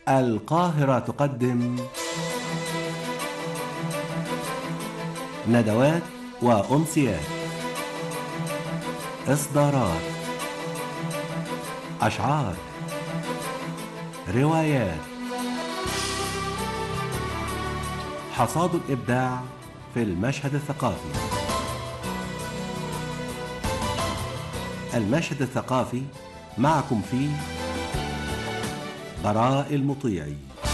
القاهرة تقدم ندوات وأمسيات إصدارات أشعار روايات حصاد الإبداع في المشهد الثقافي المشهد الثقافي معكم فيه براء المطيعي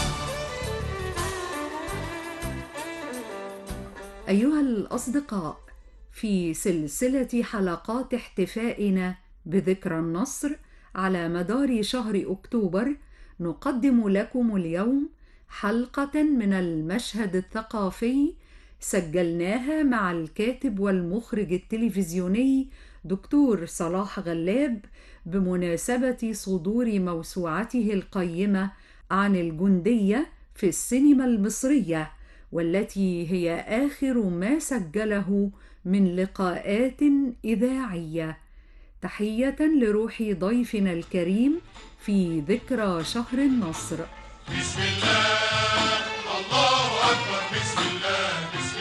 أيها الأصدقاء في سلسلة حلقات احتفائنا بذكرى النصر على مدار شهر أكتوبر نقدم لكم اليوم حلقة من المشهد الثقافي سجلناها مع الكاتب والمخرج التلفزيوني دكتور صلاح غلاب بمناسبة صدور موسوعته القيمة عن الجندية في السينما المصرية والتي هي آخر ما سجله من لقاءات إذاعية تحية لروح ضيفنا الكريم في ذكرى شهر النصر بسم الله الله أكبر بسم الله بسم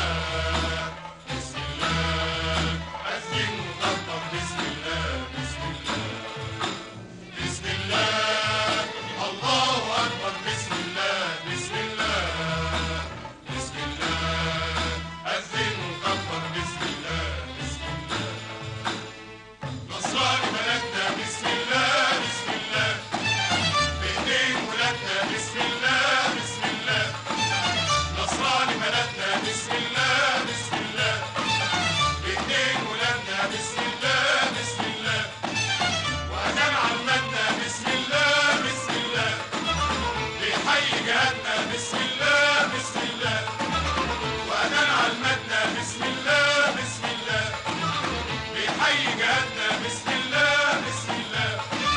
الله بسم الله أذن وكبر بسم الله بسم الله بسم الله الله أكبر بسم الله بسم الله بسم الله أذن وكبر بسم الله بسم الله نصراني ملكنا بسم الله بسم الله بإيدين ولادنا بسم الله بسم الله نصراني بلدنا بسم الله بسم الله بإيدين ولادنا بسم الله بسم الله وأذان عمتنا بسم الله بسم الله بيحيي جهادنا بسم الله بسم الله وأذان عمتنا بسم الله بسم الله بيحيي جهادنا بسم الله بسم الله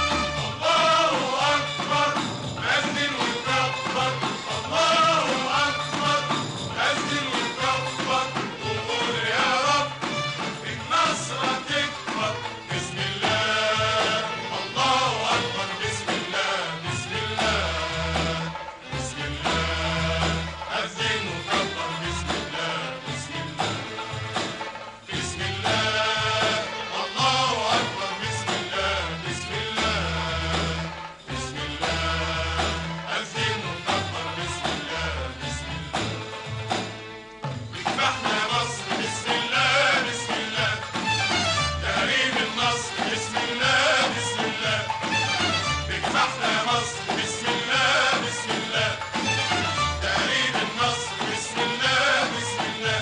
الله أكبر أذن وكبر الله أكبر أذن وكبر وقول يا رب النصر تكبر بسم الله الله أكبر بسم الله بسم الله بسم الله أذن وكبر بسم الله بسم الله بسم الله الله أكبر بسم الله بسم الله بسم الله أذن وكبر بسم الله بسم الله اذبحنا يا مصر بسم الله بسم الله تهريب النصر بسم الله بسم الله اذبحنا يا مصر بسم الله بسم الله تهريب النصر بسم الله بسم الله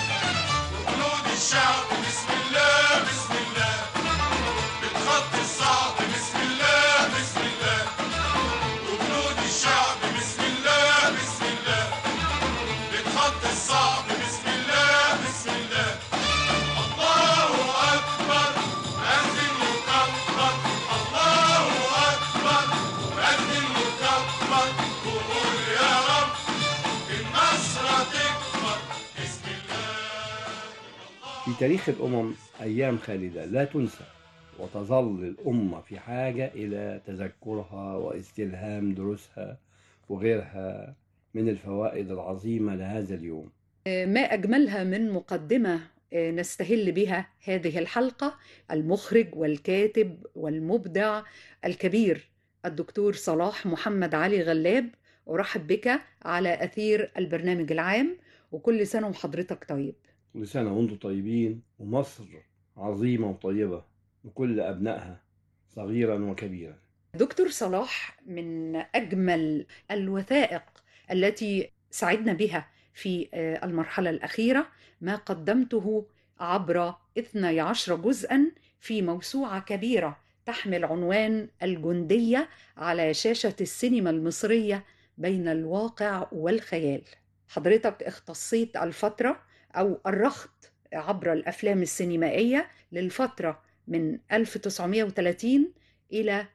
وجنود الشعب بسم الله بسم الله بالخط الصعب بسم الله بسم الله وجنود الشعب بسم الله بسم الله بالخط الصعب بسم الله بسم الله الله أكبر أذن وكبر الله أكبر أذن وكبر وقول يا رب النصر تكبر بسم الله في تاريخ الأمم أيام خالدة لا تنسى وتظل الأمة في حاجة إلى تذكرها واستلهام دروسها وغيرها من الفوائد العظيمة لهذا اليوم ما أجملها من مقدمة نستهل بها هذه الحلقة المخرج والكاتب والمبدع الكبير الدكتور صلاح محمد علي غلاب أرحب بك على أثير البرنامج العام وكل سنة وحضرتك طيب كل سنة وأنتم طيبين ومصر عظيمة وطيبة وكل أبنائها صغيرا وكبيرا دكتور صلاح من أجمل الوثائق التي سعدنا بها في آه، المرحلة الأخيرة ما قدمته عبر 12 جزءا في موسوعة كبيرة تحمل عنوان الجندية على شاشة السينما المصرية بين الواقع والخيال حضرتك اختصيت الفترة أو أرخت عبر الأفلام السينمائية للفترة من 1930 إلى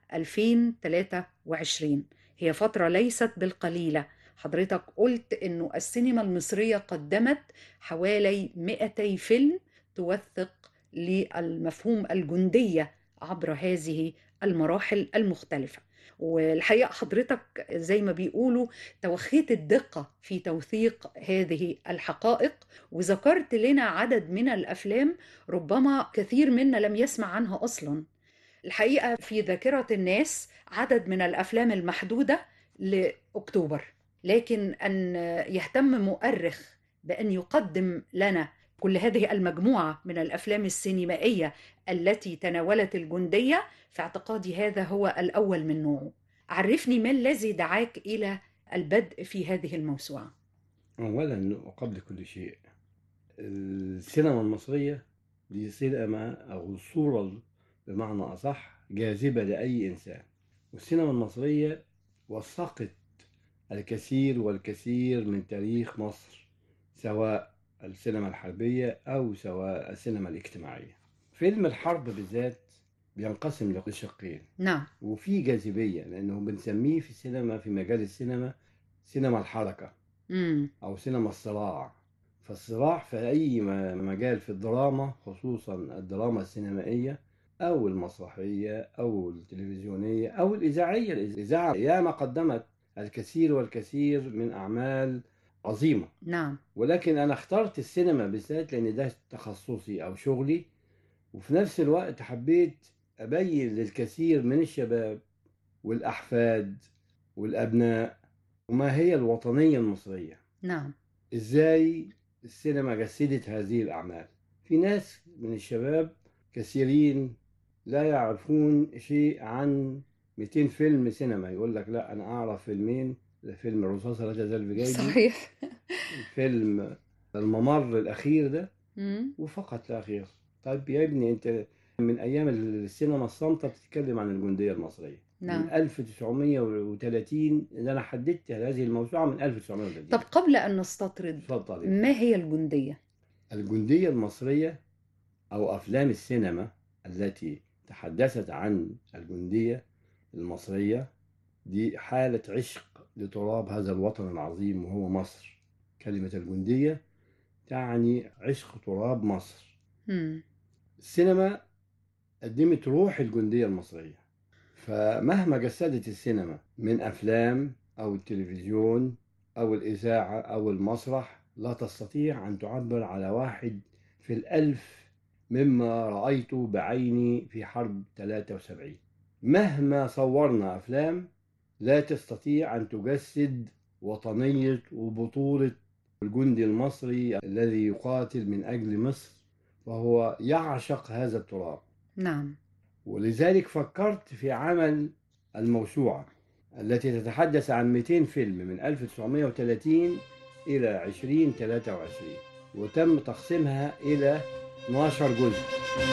2023 هي فترة ليست بالقليلة حضرتك قلت إنه السينما المصرية قدمت حوالي 200 فيلم توثق للمفهوم الجندية عبر هذه المراحل المختلفة والحقيقة حضرتك زي ما بيقولوا توخيت الدقة في توثيق هذه الحقائق وذكرت لنا عدد من الأفلام ربما كثير منا لم يسمع عنها أصلا الحقيقة في ذاكرة الناس عدد من الأفلام المحدودة لأكتوبر لكن أن يهتم مؤرخ بأن يقدم لنا كل هذه المجموعة من الأفلام السينمائية التي تناولت الجندية في اعتقادي هذا هو الأول من نوعه عرفني ما الذي دعاك إلى البدء في هذه الموسوعة أولا وقبل كل شيء السينما المصرية دي سينما أو صورة بمعنى أصح جاذبة لأي إنسان والسينما المصرية وثقت الكثير والكثير من تاريخ مصر سواء السينما الحربية أو سواء السينما الاجتماعية فيلم الحرب بالذات بينقسم لشقين نعم وفي جاذبية لأنه بنسميه في السينما في مجال السينما سينما الحركة مم. أو سينما الصراع فالصراع في أي م- مجال في الدراما خصوصا الدراما السينمائية أو المسرحية أو التلفزيونية أو الإذاعية الإذاعة ياما قدمت الكثير والكثير من أعمال عظيمة نعم ولكن أنا اخترت السينما بالذات لأن ده تخصصي أو شغلي وفي نفس الوقت حبيت أبين للكثير من الشباب والأحفاد والأبناء وما هي الوطنية المصرية نعم ازاي السينما جسدت هذه الاعمال في ناس من الشباب كثيرين لا يعرفون شيء عن 200 فيلم سينما يقول لك لا انا اعرف فيلمين فيلم الرصاصه لا تزال بجيبي صحيح فيلم الممر الاخير ده مم. وفقط لا غير طيب يا ابني انت من ايام السينما الصامته بتتكلم عن الجنديه المصريه نعم. من 1930 اللي انا حددت هذه الموسوعه من 1930 طب قبل أن نستطرد اتفضل ما هي الجندية؟ الجندية المصرية أو أفلام السينما التي تحدثت عن الجندية المصرية دي حالة عشق لتراب هذا الوطن العظيم وهو مصر كلمة الجندية تعني عشق تراب مصر مم. السينما قدمت روح الجندية المصرية فمهما جسدت السينما من أفلام أو التلفزيون أو الإذاعة أو المسرح لا تستطيع أن تعبر على واحد في الألف مما رأيته بعيني في حرب 73 مهما صورنا أفلام لا تستطيع أن تجسد وطنية وبطولة الجندي المصري الذي يقاتل من أجل مصر وهو يعشق هذا التراب نعم ولذلك فكرت في عمل الموسوعة التي تتحدث عن 200 فيلم من 1930 إلى 2023 وتم تقسيمها إلى 12 جزء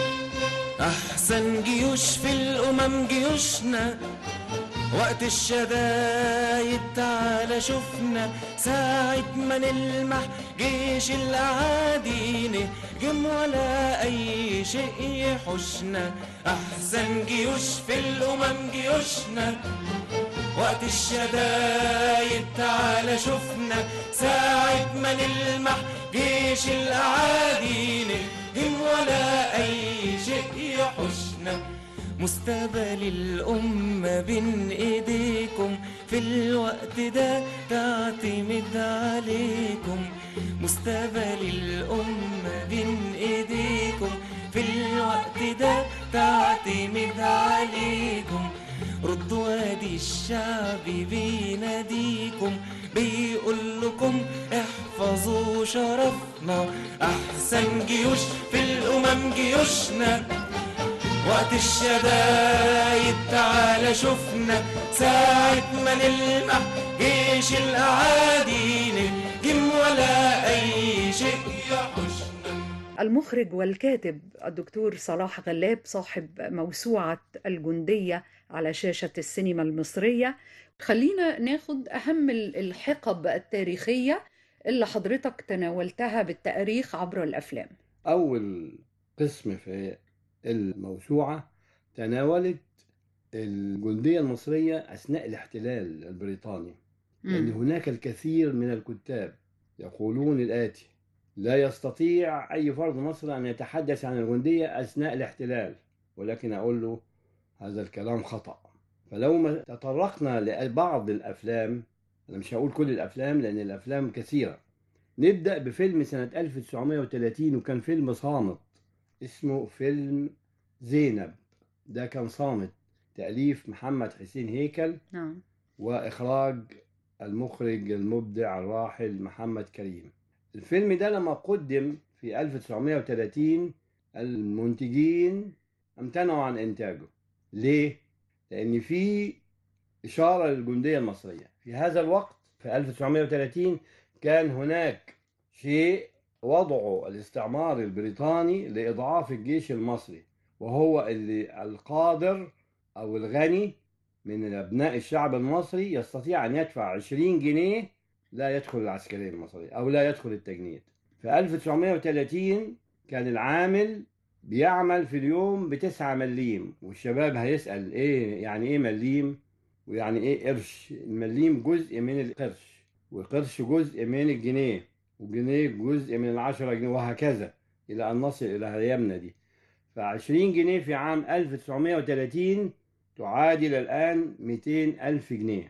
أحسن جيوش في الأمم جيوشنا وقت الشدايد تعالى شفنا ساعة ما نلمح جيش الأعادي نهجم ولا أي شيء يحوشنا أحسن جيوش في الأمم جيوشنا وقت الشدايد تعالى شفنا ساعة ما نلمح جيش الأعادي نهجم ولا أي شيء يحوشنا مستقبل الأمة بين إيديكم في الوقت ده تعتمد عليكم مستقبل الأمة بين إيديكم في الوقت ده تعتمد عليكم ردوا وادي الشعب بيناديكم بيقول لكم احفظوا شرفنا احسن جيوش في الامم جيوشنا وقت الشدايد تعالى شفنا ساعة ما نلمح جيش الأعادي نهجم ولا أي شيء يحوشنا المخرج والكاتب الدكتور صلاح غلاب صاحب موسوعة الجندية على شاشة السينما المصرية خلينا ناخد أهم ال- الحقب التاريخية اللي حضرتك تناولتها بالتاريخ عبر الأفلام أول قسم في الموسوعة تناولت الجندية المصرية أثناء الاحتلال البريطاني لأن مم. هناك الكثير من الكتاب يقولون الآتي لا يستطيع أي فرد مصري أن يتحدث عن الجندية أثناء الاحتلال ولكن أقول له هذا الكلام خطأ فلو ما تطرقنا لبعض الافلام انا مش هقول كل الافلام لان الافلام كثيره نبدا بفيلم سنه 1930 وكان فيلم صامت اسمه فيلم زينب ده كان صامت تاليف محمد حسين هيكل نعم واخراج المخرج المبدع الراحل محمد كريم الفيلم ده لما قدم في 1930 المنتجين امتنعوا عن انتاجه ليه لان في اشاره للجنديه المصريه في هذا الوقت في 1930 كان هناك شيء وضعه الاستعمار البريطاني لاضعاف الجيش المصري وهو اللي القادر او الغني من ابناء الشعب المصري يستطيع ان يدفع 20 جنيه لا يدخل العسكريه المصريه او لا يدخل التجنيد في 1930 كان العامل بيعمل في اليوم بتسعة مليم والشباب هيسأل ايه يعني ايه مليم ويعني ايه قرش المليم جزء من القرش والقرش جزء من الجنيه والجنيه جزء من العشرة جنيه وهكذا إلى أن نصل إلى أيامنا دي فعشرين جنيه في عام 1930 تعادل الآن 200 ألف جنيه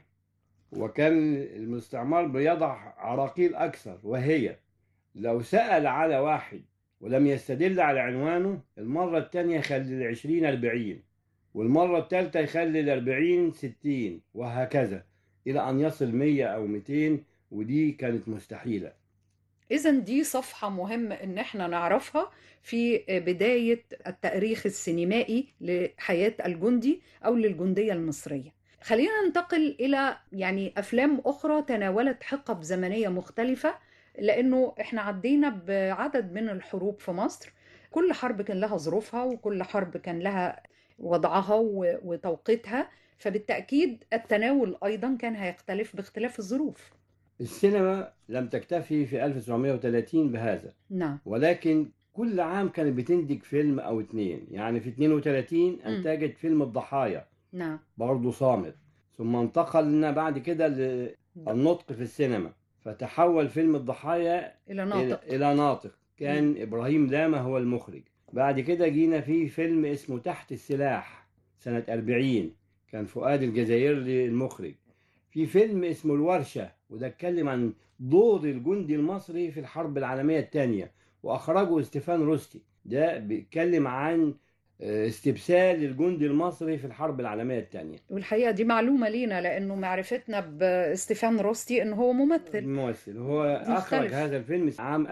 وكان المستعمر بيضع عراقيل أكثر وهي لو سأل على واحد ولم يستدل على عنوانه المرة الثانية يخلي العشرين أربعين والمرة الثالثة يخلي الأربعين ستين وهكذا إلى أن يصل مية أو ميتين ودي كانت مستحيلة إذا دي صفحة مهمة إن إحنا نعرفها في بداية التاريخ السينمائي لحياة الجندي أو للجندية المصرية. خلينا ننتقل إلى يعني أفلام أخرى تناولت حقب زمنية مختلفة لأنه إحنا عدينا بعدد من الحروب في مصر كل حرب كان لها ظروفها وكل حرب كان لها وضعها و- وتوقيتها فبالتأكيد التناول أيضا كان هيختلف باختلاف الظروف. السينما لم تكتفي في 1930 بهذا نعم ولكن كل عام كانت بتنتج فيلم أو اتنين يعني في 32 أنتجت فيلم الضحايا نعم برضه صامت ثم انتقلنا بعد كده للنطق في السينما فتحول فيلم الضحايا إلى إلى, ناطق إلى ناطق كان إبراهيم لاما هو المخرج بعد كده جينا في فيلم اسمه تحت السلاح سنة 40 كان فؤاد الجزائري المخرج في فيلم اسمه الورشة وده اتكلم عن دور الجندي المصري في الحرب العالمية الثانية وأخرجه ستيفان روستي ده بيتكلم عن آه، استبسال الجندي المصري في الحرب العالمية الثانية والحقيقة دي معلومة لينا لأنه معرفتنا باستيفان روستي إنه هو ممثل الممثل هو أخرج مختلف. هذا الفيلم عام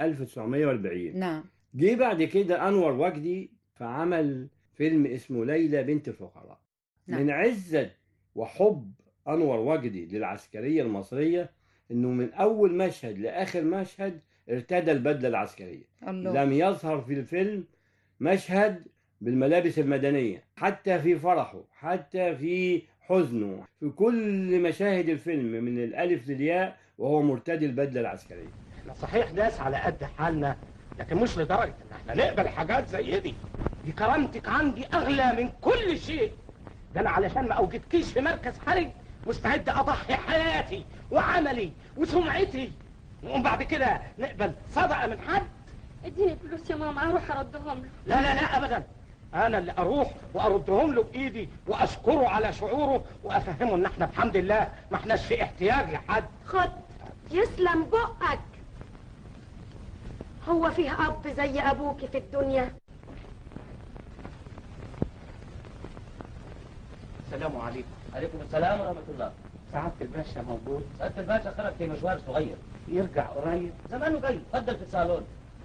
1940 نعم جه بعد كده انور وجدي فعمل فيلم اسمه ليلى بنت الفقراء نعم. من عزة وحب انور وجدي للعسكريه المصريه انه من اول مشهد لاخر مشهد ارتدى البدله العسكريه الله لم يظهر في الفيلم مشهد بالملابس المدنيه حتى في فرحه حتى في حزنه في كل مشاهد الفيلم من الالف للياء وهو مرتدي البدله العسكريه احنا صحيح ناس على قد حالنا لكن مش لدرجة ان احنا نقبل حاجات زي دي دي كرامتك عندي اغلى من كل شيء ده انا علشان ما اوجدكيش في مركز حرج مستعد اضحي حياتي وعملي وسمعتي ومن بعد كده نقبل صدقة من حد اديني فلوس يا ماما اروح اردهم له لا لا لا ابدا انا اللي اروح واردهم له بايدي واشكره على شعوره وافهمه ان احنا بحمد الله ما احناش في احتياج لحد خد يسلم بقك هو فيه اب زي ابوك في الدنيا السلام عليكم عليكم السلام ورحمة الله سعادة الباشا موجود سعادة الباشا خرج في مشوار صغير يرجع قريب زمانه جاي اتفضل في الصالون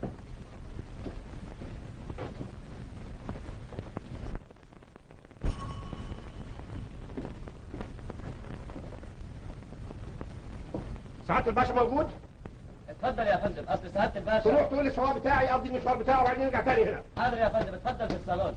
سعادة الباشا موجود اتفضل يا فندم اصل سعادة الباشا تروح تقول لي السواق بتاعي قضي المشوار بتاعه وبعدين نرجع تاني هنا حاضر يا فندم اتفضل في الصالون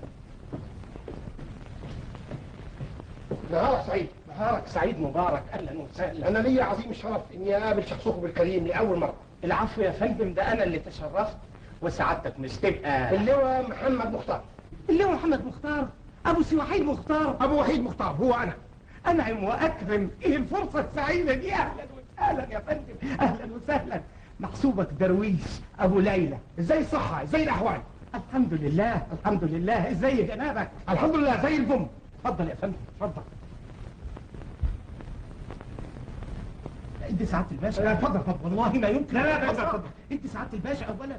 نهارك سعيد نهارك سعيد مبارك اهلا وسهلا أنا لي عظيم الشرف إني أقابل شخصكم الكريم لأول مرة العفو يا فندم ده انا اللي تشرفت وسعادتك مش تبقى اللواء محمد مختار اللي هو محمد مختار ابو سي وحيد مختار أبو وحيد مختار هو أنا انعم واكرم ايه الفرصه السعيده دي اهلا وسهلا يا فندم اهلا وسهلا محسوبك درويش ابو ليلى إزاي الصحة إزاي الأحوال الحمد لله الحمد لله ازاي جنابك الحمد لله زي الفم اتفضل يا فندم اتفضل انت سعاده الباشا لا اتفضل اتفضل والله ما يمكن لا لا اتفضل اتفضل انت سعاده الباشا اولا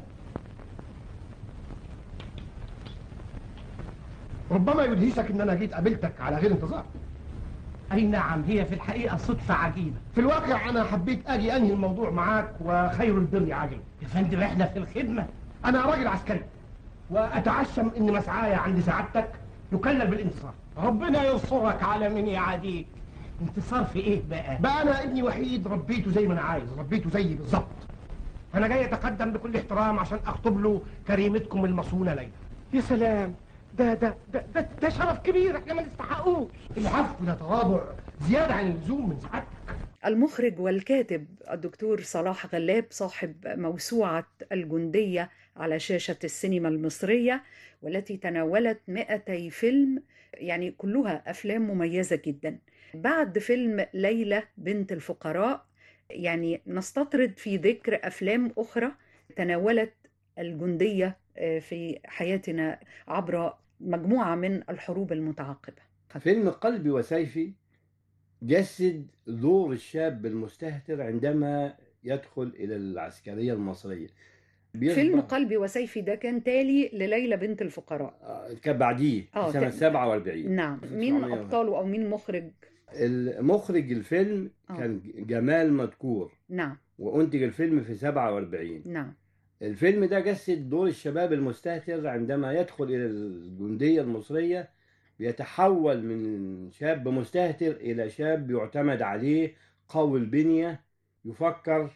ربما يدهشك ان انا جيت قابلتك على غير انتظار اي نعم هي في الحقيقه صدفه عجيبه في الواقع انا حبيت اجي انهي الموضوع معاك وخير البر عاجل يا فندم احنا في الخدمه انا راجل عسكري واتعشم ان مسعاي عند سعادتك يكلل بالانتصار ربنا ينصرك على من يعاديك انتصار في ايه بقى بقى انا ابني وحيد ربيته زي ما انا عايز ربيته زيي بالظبط انا جاي اتقدم بكل احترام عشان اخطب له كريمتكم المصونه ليلى يا سلام ده ده ده ده, ده شرف كبير احنا ما نستحقوش العفو ده تواضع زياده عن اللزوم من سعادتك المخرج والكاتب الدكتور صلاح غلاب صاحب موسوعة الجندية على شاشة السينما المصرية والتي تناولت 200 فيلم يعني كلها أفلام مميزة جدا بعد فيلم ليلى بنت الفقراء يعني نستطرد في ذكر أفلام أخرى تناولت الجندية آه، في حياتنا عبر مجموعة من الحروب المتعاقبة فيلم قلبي وسيفي جسد دور الشاب المستهتر عندما يدخل إلى العسكرية المصرية فيلم بيصبح- قلبي وسيفي ده كان تالي لليلى بنت الفقراء آه، كان بعديه آه، سنة كان- 47 نعم مين 1900. أبطاله أو مين مخرج المخرج الفيلم آه. كان جمال مدكور نعم وأنتج الفيلم في 47 نعم الفيلم ده جسد دور الشباب المستهتر عندما يدخل إلى الجندية المصرية بيتحول من شاب مستهتر إلى شاب يعتمد عليه قوي البنية يفكر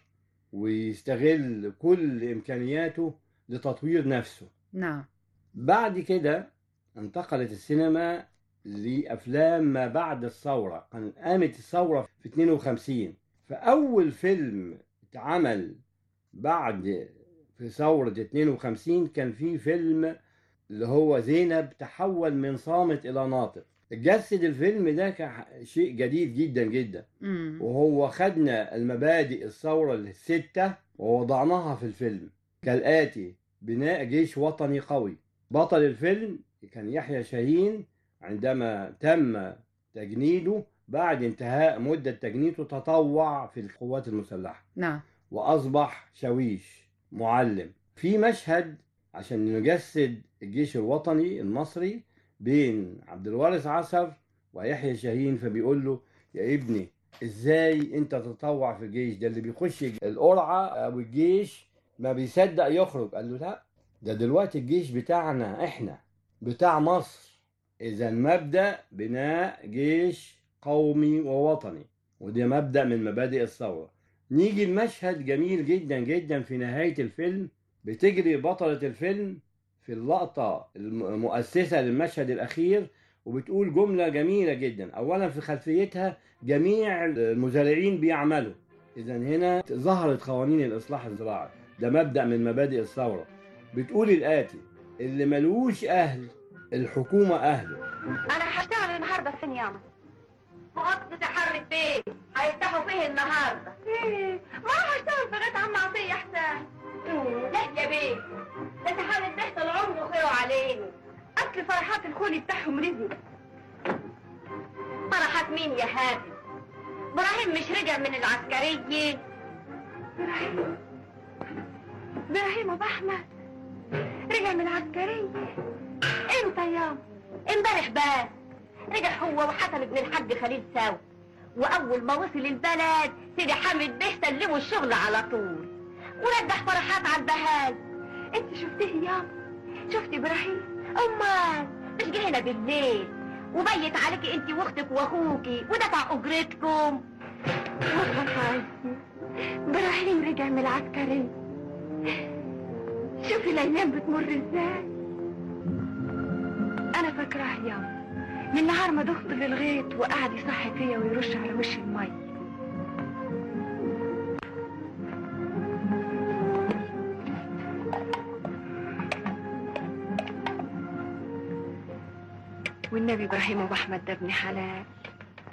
ويستغل كل إمكانياته لتطوير نفسه نعم بعد كده انتقلت السينما لأفلام ما بعد الثورة كان قامت الثورة في 52 فأول فيلم اتعمل بعد في ثورة 52 كان في فيلم اللي هو زينب تحول من صامت إلى ناطق جسد الفيلم ده كشيء جديد جدا جدا مم. وهو خدنا المبادئ الثورة الستة ووضعناها في الفيلم كالآتي بناء جيش وطني قوي بطل الفيلم كان يحيى شاهين عندما تم تجنيده بعد انتهاء مدة تجنيده تطوع في القوات المسلحة نعم وأصبح شويش معلم في مشهد عشان نجسد الجيش الوطني المصري بين عبد الوارث عصر ويحيى شاهين فبيقول له يا ابني ازاي انت تتطوع في الجيش ده اللي بيخش القرعه او الجيش ما بيصدق يخرج قال له لا ده دلوقتي الجيش بتاعنا احنا بتاع مصر اذا مبدا بناء جيش قومي ووطني وده مبدا من مبادئ الثوره نيجي المشهد جميل جدا جدا في نهايه الفيلم بتجري بطله الفيلم في اللقطه المؤسسه للمشهد الاخير وبتقول جمله جميله جدا اولا في خلفيتها جميع المزارعين بيعملوا اذا هنا ظهرت قوانين الاصلاح الزراعي ده مبدا من مبادئ الثوره بتقول الاتي اللي ملوش اهل الحكومه اهله انا هشتغل النهارده فين ياما مؤقت تحرك بيه هيفتحوا فيه النهارده ايه ما هشتغل في غير عم عطيه احسن لا يا بيه ده تحرك بيه طول عمره خيره علينا اصل فرحات الخولي بتاعهم رزق فرحات مين يا هادي ابراهيم مش رجع من العسكريه ابراهيم ابراهيم ابو احمد رجع من العسكريه امتى ياما امبارح بس رجع هو وحسن ابن الحاج خليل سوا واول ما وصل البلد سيدي حامد بيه سلموا الشغل على طول ورجح فرحات على البهاز انت شفتيه ياما شفت ابراهيم امال مش جه هنا بالليل وبيت عليكي انت واختك واخوكي ودفع اجرتكم والله ابراهيم رجع من العسكرية شوفي الايام بتمر ازاي انا فاكراه ياما من نهار ما دخت للغيط وقعد يصحي فيا ويرش على وشي المي والنبي ابراهيم ابو احمد ده ابن حلال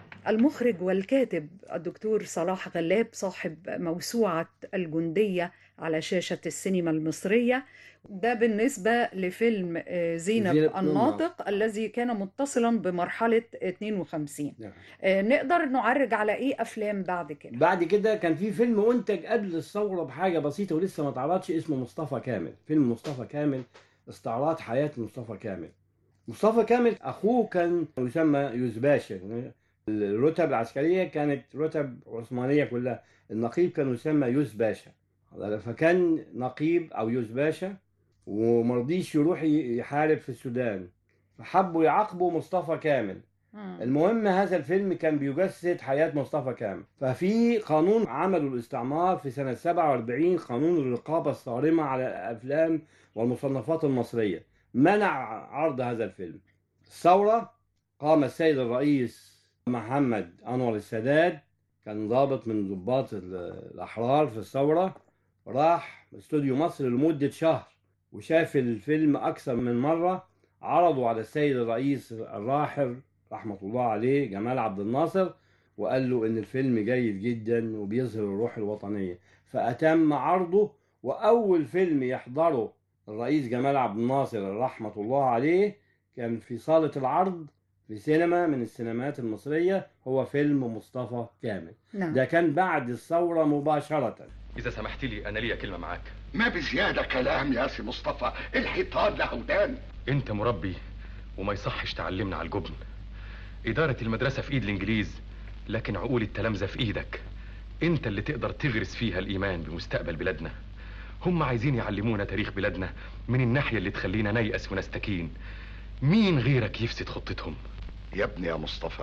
المخرج والكاتب الدكتور صلاح غلاب صاحب موسوعة الجندية على شاشة السينما المصرية ده بالنسبة لفيلم آه، زينب زينب الناطق الذي كان متصلا بمرحلة 52 نعم. آه، نقدر نعرج على ايه افلام بعد كده بعد كده كان في فيلم انتج قبل الثوره بحاجه بسيطه ولسه ما اتعرضش اسمه مصطفى كامل فيلم مصطفى كامل استعراض حياه مصطفى كامل مصطفى كامل اخوه كان يسمى يوز باشا الرتب العسكريه كانت رتب عثمانيه كلها النقيب كان يسمى يوز باشا فكان نقيب او يوز باشا ومرضيش يروح يحارب في السودان فحبوا يعاقبوا مصطفى كامل مم. المهم هذا الفيلم كان بيجسد حياة مصطفى كامل ففي قانون عمله الاستعمار في سنة 47 قانون الرقابة الصارمة على الأفلام والمصنفات المصرية منع عرض هذا الفيلم الثورة قام السيد الرئيس محمد أنور السادات كان ضابط من ضباط ال- الأحرار في الثورة راح استوديو مصر لمدة شهر وشاف الفيلم أكثر من مرة عرضوا على السيد الرئيس الراحل رحمة الله عليه جمال عبد الناصر وقال له إن الفيلم جيد جدا وبيظهر الروح الوطنية فأتم عرضه وأول فيلم يحضره الرئيس جمال عبد الناصر رحمة الله عليه كان في صالة العرض في سينما من السينمات المصرية هو فيلم مصطفى كامل نعم ده كان بعد الثورة مباشرة إذا سمحت لي أنا ليا كلمة معاك ما بزيادة كلام يا سي مصطفى الحيطان له ودان أنت مربي وما يصحش تعلمنا على الجبن إدارة المدرسة في إيد الإنجليز لكن عقول التلامذة في إيدك أنت اللي تقدر تغرس فيها الإيمان بمستقبل بلادنا هم عايزين يعلمونا تاريخ بلادنا من الناحية اللي تخلينا نيأس ونستكين مين غيرك يفسد خطتهم يا ابني يا مصطفى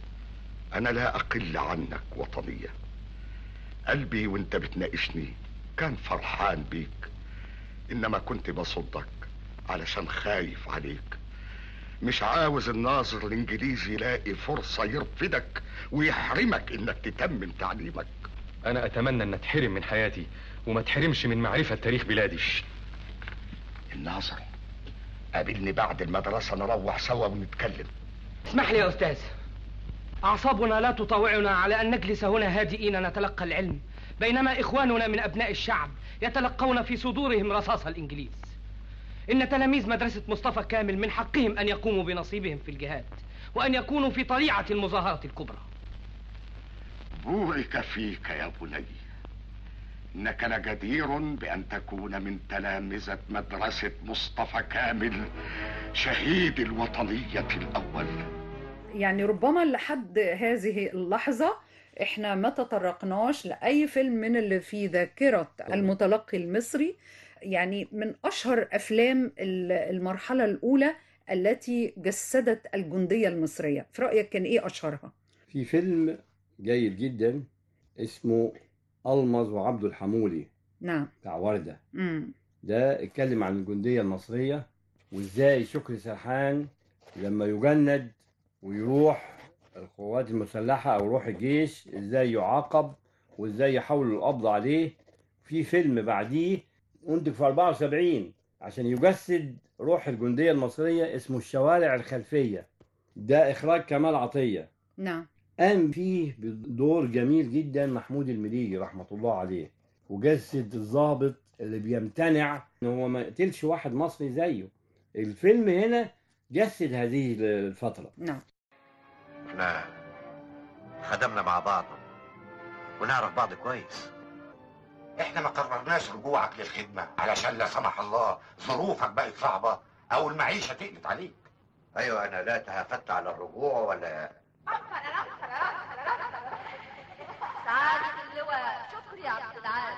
انا لا اقل عنك وطنية قلبي وانت بتناقشني كان فرحان بيك انما كنت بصدك علشان خايف عليك مش عاوز الناظر الانجليزي يلاقي فرصة يرفدك ويحرمك انك تتمم تعليمك أنا أتمنى أن أتحرم من حياتي وما تحرمش من معرفة تاريخ بلادي الناظر قابلني بعد المدرسة نروح سوا ونتكلم اسمح لي يا أستاذ أعصابنا لا تطاوعنا على أن نجلس هنا هادئين نتلقى العلم بينما إخواننا من أبناء الشعب يتلقون في صدورهم رصاص الإنجليز إن تلاميذ مدرسة مصطفى كامل من حقهم أن يقوموا بنصيبهم في الجهاد وأن يكونوا في طليعة المظاهرة الكبرى بورك فيك يا بني انك لجدير بان تكون من تلامذة مدرسة مصطفى كامل شهيد الوطنية الاول يعني ربما لحد هذه اللحظة احنا ما تطرقناش لأي فيلم من اللي في ذاكرة المتلقي المصري يعني من أشهر أفلام ال- المرحلة الأولى التي جسدت الجندية المصرية في رأيك كان إيه أشهرها؟ في فيلم جيد جدا اسمه ألمظ وعبد الحمولي نعم بتاع وردة مم. ده اتكلم عن الجندية المصرية وازاي شكري سرحان لما يجند ويروح القوات المسلحة أو يروح الجيش ازاي يعاقب وازاي يحاولوا القبض عليه في فيلم بعديه انتج في 74 عشان يجسد روح الجندية المصرية اسمه الشوارع الخلفية ده إخراج كمال عطية نعم قام فيه بدور جميل جدا محمود المليجي رحمة الله عليه وجسد الضابط اللي بيمتنع ان هو ما يقتلش واحد مصري زيه الفيلم هنا جسد هذه الفترة نعم احنا خدمنا مع بعض ونعرف بعض كويس احنا ما قررناش رجوعك للخدمة علشان لا سمح الله ظروفك بقت صعبة او المعيشة تقلت عليك ايوه انا لا تهافت على الرجوع ولا سعادة اللواء شكري يا عبد العال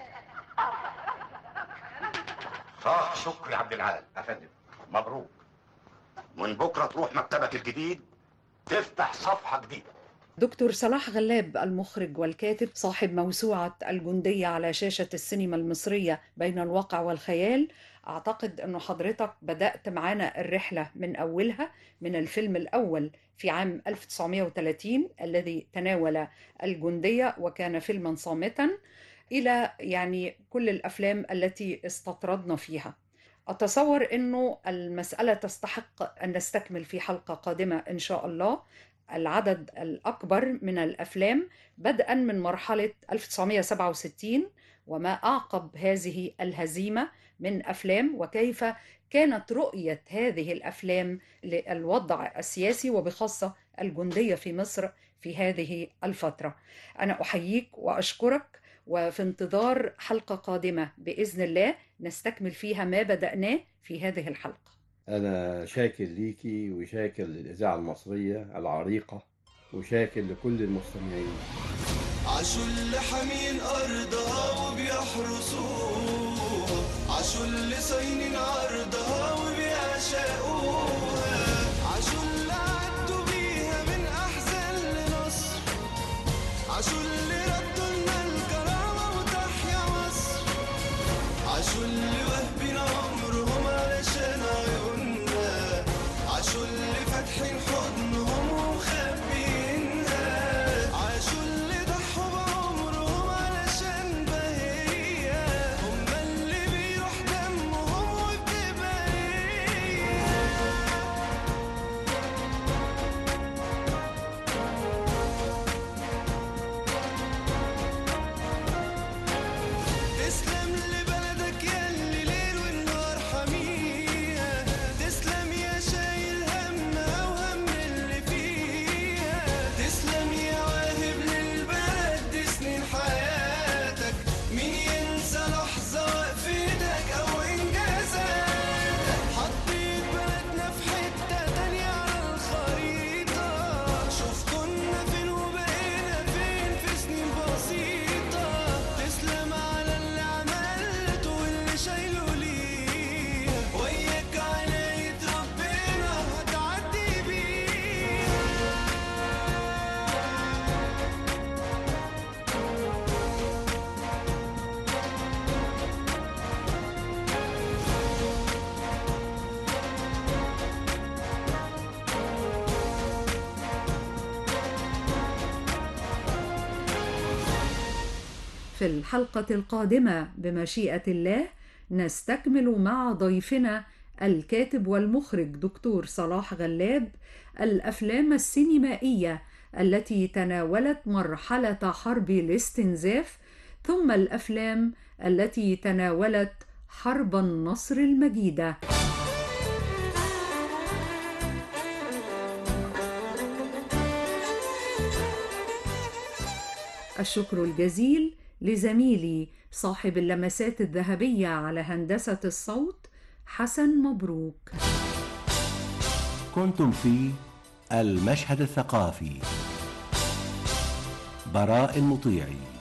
صح شكري عبد العال افندم مبروك من بكرة تروح مكتبك الجديد تفتح صفحة جديدة دكتور صلاح غلاب المخرج والكاتب صاحب موسوعة الجندية على شاشة السينما المصرية بين الواقع والخيال أعتقد أنه حضرتك بدأت معانا الرحلة من أولها من الفيلم الأول في عام 1930 الذي تناول الجندية وكان فيلما صامتا إلى يعني كل الأفلام التي استطردنا فيها أتصور أنه المسألة تستحق أن نستكمل في حلقة قادمة إن شاء الله العدد الأكبر من الأفلام بدءا من مرحلة 1967 وما أعقب هذه الهزيمة من أفلام وكيف كانت رؤية هذه الأفلام للوضع السياسي وبخاصة الجندية في مصر في هذه الفترة أنا أحييك وأشكرك وفي انتظار حلقة قادمة بإذن الله نستكمل فيها ما بدأناه في هذه الحلقة أنا شاكر ليكي وشاكر للإذاعة المصرية العريقة وشاكر لكل المستمعين عاشوا اللي حامين أرضها وبيحرسوها عاشوا اللي صاينين عرضها وبيعشقوها عاشوا اللي عدوا بيها من أحزان لنصر عاشوا اللي ردوا لنا الكرامة وتحيا مصر عاشوا اللي واهبين عمرهم علشان عيوننا عاشوا اللي فاتحين حضنهم ومخبينها عاشوا اللي ضحوا بعمرهم علشان بهية هم اللي بيروح دمهم وبتبقى هي تسلم لبلدك ياللي ليل والنهار حميها تسلم يا شايل همها وهم اللي فيها تسلم يا واهب للبلد دي سنين حياتك مين ينسى لحظة وقفتك أو إنجازاتك حطيت بلدنا في حتة تانية على الخريطة شوف كنا فين وبقينا فين في سنين بسيطة تسلم على اللي عملته واللي شايله ليها وياك عناية ربنا هتعدي بيها في الحلقة القادمة بمشيئة الله نستكمل مع ضيفنا الكاتب والمخرج دكتور صلاح غلاب الأفلام السينمائية التي تناولت مرحلة حرب الاستنزاف ثم الأفلام التي تناولت حرب النصر المجيدة الشكر الجزيل لزميلي صاحب اللمسات الذهبية على هندسة الصوت حسن مبروك كنتم في المشهد الثقافي براء المطيعي